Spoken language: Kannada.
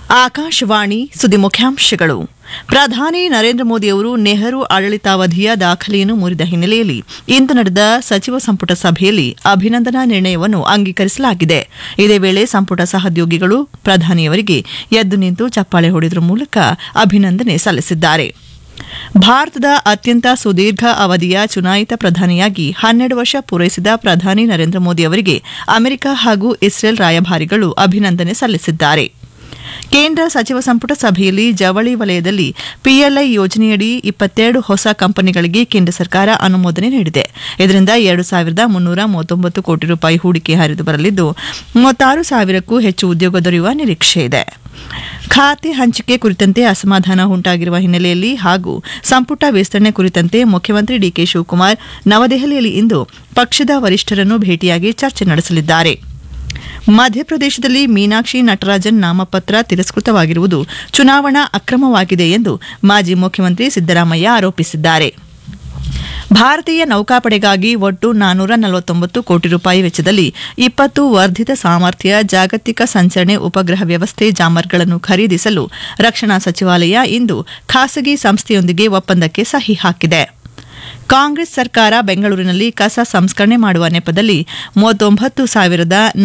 ಆಕಾಶವಾಣಿ ಸುದ್ದಿ ಮುಖ್ಯಾಂಶಗಳು ಪ್ರಧಾನಿ ನರೇಂದ್ರ ಮೋದಿಯವರು ನೆಹರು ಆಡಳಿತಾವಧಿಯ ದಾಖಲೆಯನ್ನು ಮುರಿದ ಹಿನ್ನೆಲೆಯಲ್ಲಿ ಇಂದು ನಡೆದ ಸಚಿವ ಸಂಪುಟ ಸಭೆಯಲ್ಲಿ ಅಭಿನಂದನಾ ನಿರ್ಣಯವನ್ನು ಅಂಗೀಕರಿಸಲಾಗಿದೆ ಇದೇ ವೇಳೆ ಸಂಪುಟ ಸಹೋದ್ಯೋಗಿಗಳು ಪ್ರಧಾನಿಯವರಿಗೆ ಎದ್ದು ನಿಂತು ಚಪ್ಪಾಳೆ ಹೊಡೆಯುವ ಮೂಲಕ ಅಭಿನಂದನೆ ಸಲ್ಲಿಸಿದ್ದಾರೆ ಭಾರತದ ಅತ್ಯಂತ ಸುದೀರ್ಘ ಅವಧಿಯ ಚುನಾಯಿತ ಪ್ರಧಾನಿಯಾಗಿ ಹನ್ನೆರಡು ವರ್ಷ ಪೂರೈಸಿದ ಪ್ರಧಾನಿ ನರೇಂದ್ರ ಮೋದಿ ಅವರಿಗೆ ಅಮೆರಿಕ ಹಾಗೂ ಇಸ್ರೇಲ್ ರಾಯಭಾರಿಗಳು ಅಭಿನಂದನೆ ಸಲ್ಲಿಸಿದ್ದಾರೆ ಕೇಂದ್ರ ಸಚಿವ ಸಂಪುಟ ಸಭೆಯಲ್ಲಿ ಜವಳಿ ವಲಯದಲ್ಲಿ ಪಿಎಲ್ಐ ಯೋಜನೆಯಡಿ ಇಪ್ಪತ್ತೆರಡು ಹೊಸ ಕಂಪನಿಗಳಿಗೆ ಕೇಂದ್ರ ಸರ್ಕಾರ ಅನುಮೋದನೆ ನೀಡಿದೆ ಇದರಿಂದ ಎರಡು ಸಾವಿರದ ಮುನ್ನೂರ ಮೂವತ್ತೊಂಬತ್ತು ಕೋಟಿ ರೂಪಾಯಿ ಹೂಡಿಕೆ ಹರಿದು ಬರಲಿದ್ದು ಮೂವತ್ತಾರು ಸಾವಿರಕ್ಕೂ ಹೆಚ್ಚು ಉದ್ಯೋಗ ದೊರೆಯುವ ನಿರೀಕ್ಷೆ ಇದೆ ಖಾತೆ ಹಂಚಿಕೆ ಕುರಿತಂತೆ ಅಸಮಾಧಾನ ಉಂಟಾಗಿರುವ ಹಿನ್ನೆಲೆಯಲ್ಲಿ ಹಾಗೂ ಸಂಪುಟ ವಿಸ್ತರಣೆ ಕುರಿತಂತೆ ಮುಖ್ಯಮಂತ್ರಿ ಡಿಕೆ ಶಿವಕುಮಾರ್ ನವದೆಹಲಿಯಲ್ಲಿ ಇಂದು ಪಕ್ಷದ ವರಿಷ್ಠರನ್ನು ಭೇಟಿಯಾಗಿ ಚರ್ಚೆ ನಡೆಸಲಿದ್ದಾರೆ ಮಧ್ಯಪ್ರದೇಶದಲ್ಲಿ ಮೀನಾಕ್ಷಿ ನಟರಾಜನ್ ನಾಮಪತ್ರ ತಿರಸ್ಕೃತವಾಗಿರುವುದು ಚುನಾವಣಾ ಅಕ್ರಮವಾಗಿದೆ ಎಂದು ಮಾಜಿ ಮುಖ್ಯಮಂತ್ರಿ ಸಿದ್ದರಾಮಯ್ಯ ಆರೋಪಿಸಿದ್ದಾರೆ ಭಾರತೀಯ ನೌಕಾಪಡೆಗಾಗಿ ಒಟ್ಟು ನಾನೂರ ನಲವತ್ತೊಂಬತ್ತು ಕೋಟಿ ರೂಪಾಯಿ ವೆಚ್ಚದಲ್ಲಿ ಇಪ್ಪತ್ತು ವರ್ಧಿತ ಸಾಮರ್ಥ್ಯ ಜಾಗತಿಕ ಸಂಚರಣೆ ಉಪಗ್ರಹ ವ್ಯವಸ್ಥೆ ಜಾಮರ್ಗಳನ್ನು ಖರೀದಿಸಲು ರಕ್ಷಣಾ ಸಚಿವಾಲಯ ಇಂದು ಖಾಸಗಿ ಸಂಸ್ಥೆಯೊಂದಿಗೆ ಒಪ್ಪಂದಕ್ಕೆ ಸಹಿ ಹಾಕಿದೆ ಕಾಂಗ್ರೆಸ್ ಸರ್ಕಾರ ಬೆಂಗಳೂರಿನಲ್ಲಿ ಕಸ ಸಂಸ್ಕರಣೆ ಮಾಡುವ ನೆಪದಲ್ಲಿ ಮೂವತ್ತೊಂಬತ್ತು ಸಾವಿರದ